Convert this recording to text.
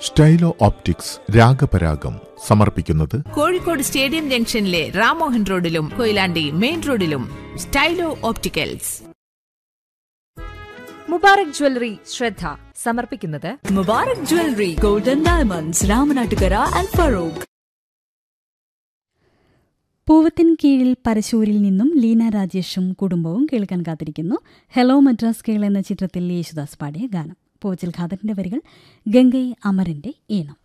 സ്റ്റൈലോ optics രാഗപരാഗം സമർപ്പിക്കുന്നത് Kozhikode stadium ജംഗ്ഷനിലെ റാമോഹൻ റോഡിലും കൊയിലാണ്ടി മെയിൻ റോഡിലും സ്റ്റൈലോ ഓപ്റ്റിക്കൽസ് മുബാറക് ജ്വല്ലറി ശ്രദ്ധ സമർപ്പിക്കുന്നത് Mubarak jewellery golden diamonds Ramanattukara and Farook പൂവത്തിൻ കീഴിൽ പരശൂരിൽ നിന്നും ലീന രാജേഷും കുടുംബവും കേൾക്കാൻ കാത്തിരിക്കുന്നു ഹലോ മദ്രാസ് കേൾ എന്ന ചിത്രത്തിൽ യേശുദാസ് പാടിയ ഗാനം പോച്ചൽ ഖാദറിന്റെ വരികൾ ഗംഗൈ അമരന്റെ ഈണം